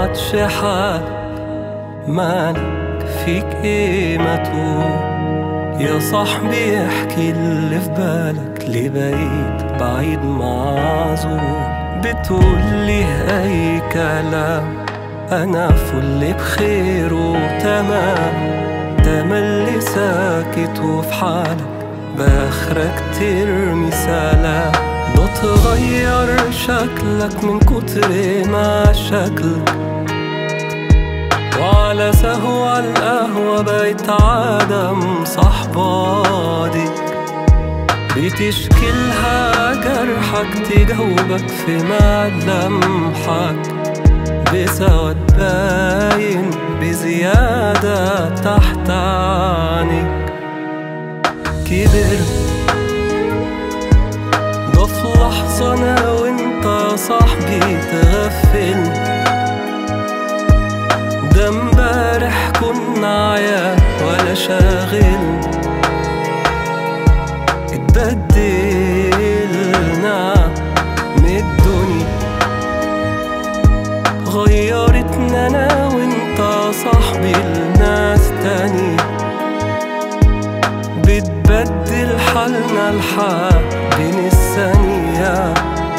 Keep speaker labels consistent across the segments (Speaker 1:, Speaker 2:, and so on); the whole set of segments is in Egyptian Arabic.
Speaker 1: عادش حال مالك فيك ايه ما تقول يا صاحبي احكي اللي في بالك ليه بقيت بعيد معزول بتقولي اي كلام انا فل بخير وتمام تملي ساكت وفي حالك باخرك ترمي سلام ده تغير شكلك من كتر ما شكلك وعلى سهوة القهوة بقت عدم صحبادك بتشكلها جرحك تجاوبك في ملامحك بسواد باين بزيادة تحت عينك كبر ده في لحظة أنا وأنت صاحبي تغفل ده امبارح كنا عيال ولا شاغل اتبدلنا من الدنيا غيرتنا انا وانت صاحبي لناس تاني بتبدل حالنا الحال بين الثانية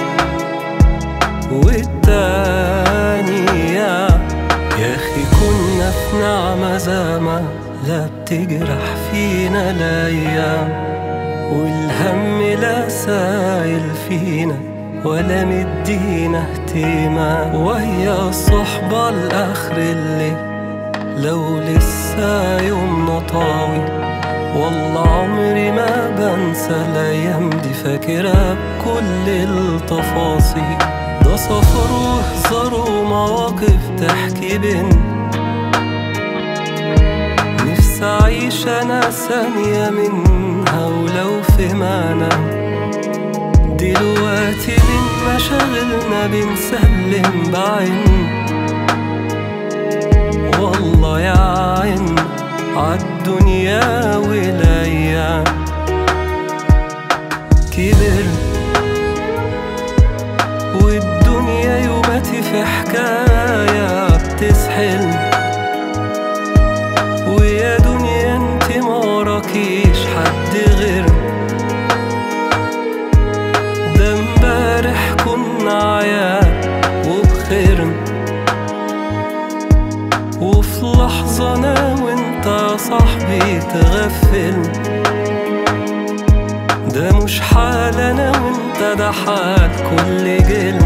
Speaker 1: والتانية يا أخي كنا في نعمة زمان لا بتجرح فينا الأيام والهم لا سايل فينا ولا مدينا اهتمام وهي الصحبة الآخر اللي لو لسه يومنا طاوي والله عمري ما بنسى الأيام دي فاكرها بكل التفاصيل ده سفر وهزار ومواقف تحكي بين نفسي أعيش أنا ثانية منها ولو في معنى دلوقتي من مشاغلنا بنسلم بعين والله يا عين عالدنيا والأيام كبر والدنيا يوماتي في حكاية بتسحل ويا دنيا انت ما وراكيش حد غير ده امبارح كنا عيال وبخير وفي لحظة انا وانت صاحبي تغفل ده مش حال انا وانت ده حال كل جيل